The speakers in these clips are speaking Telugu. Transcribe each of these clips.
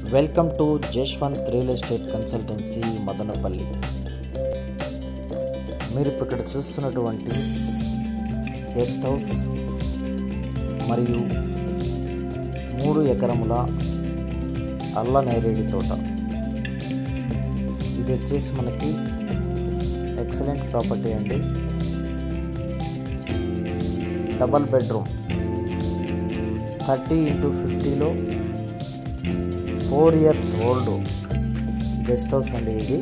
welcome to Jashwanth real estate consultancy Madanapalle మీరు ఇప్పుడు ఇక్కడ చూస్తున్నటువంటి గెస్ట్ హౌస్ మరియు మూడు ఎకరముల అల్ల నేరేడి తోట ఇది వచ్చేసి మనకి ఎక్సలెంట్ ప్రాపర్టీ అండి డబల్ బెడ్రూమ్ థర్టీ ఇంటూ ఫిఫ్టీలో four years old guest house అండి ఇది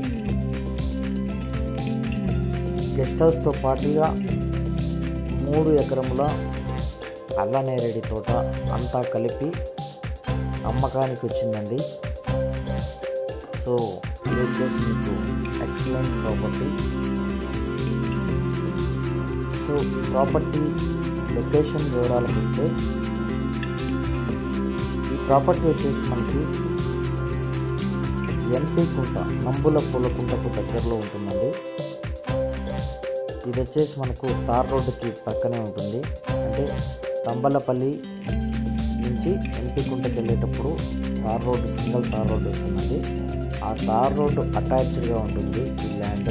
గెస్ట్ హౌస్తో పాటుగా మూడు ఎకరముల అల్లనేరేడి తోట అంతా కలిపి అమ్మకానికి వచ్చిందండి సో ఇది వచ్చేసి మీకు excellent property so property location వివరాలకు వస్తే ఈ ప్రాపర్టీ వచ్చేసి మనకి ఎన్పి కుంట నంబుల పూలకుంటకు దగ్గరలో ఉంటుందండి ఇది వచ్చేసి మనకు తార్ రోడ్డుకి పక్కనే ఉంటుంది అంటే తంబలపల్లి నుంచి ఎన్పి కుంటకి వెళ్ళేటప్పుడు tar road single tar road వస్తుందండి ఆ తార్ రోడ్డు అటాచ్డ్గా ఉంటుంది ఈ ల్యాండ్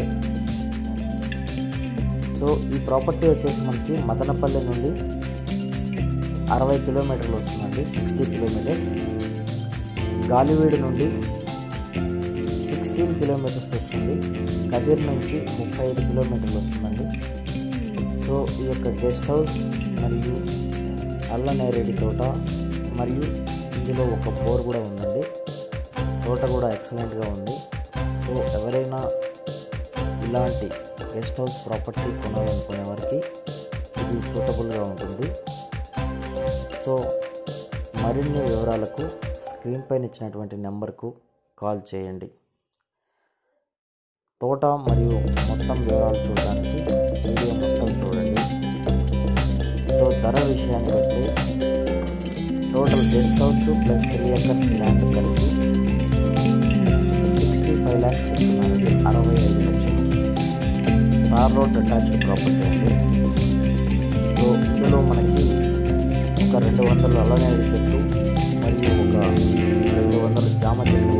సో ఈ ప్రాపర్టీ వచ్చేసి మనకి మదనపల్లి నుండి అరవై కిలోమీటర్లు వస్తుందండి సిక్స్టీ కిలోమీటర్స్ గాలివీడు నుండి సిక్స్టీన్ కిలోమీటర్స్ వస్తుంది కదిర్ నుంచి ముప్పై ఐదు కిలోమీటర్లు వస్తుందండి సో ఈ యొక్క గెస్ట్ హౌస్ మరియు అల్లనేరేడి తోట మరియు ఇందులో ఒక బోర్ కూడా ఉందండి తోట కూడా ఎక్సలెంట్గా ఉంది సో ఎవరైనా ఇలాంటి గెస్ట్ హౌస్ ప్రాపర్టీ కొనాలనుకునే వారికి ఇది సూటబుల్గా ఉంటుంది సో మరిన్ని వివరాలకు స్క్రీన్ పైన ఇచ్చినటువంటి నెంబర్కు కాల్ చేయండి తోట మరియు మొత్తం వివరాలు చూడడానికి వీడియో మొత్తం చూడండి సో ధర విషయానికి వస్తే total guest house plus three acres land కలిపి సిక్స్టీ ఫైవ్ ల్యాక్స్ ఇస్తున్నారండి అరవై ఐదు లక్షలు తార్ రోడ్ అటాచ్డ్ ప్రాపర్టీ అండి సో ఇందులో మనకి ఒక రెండు వందల అల్లనేడు చెట్లు మరియు ఒక రెండు వందల జామ చెట్లు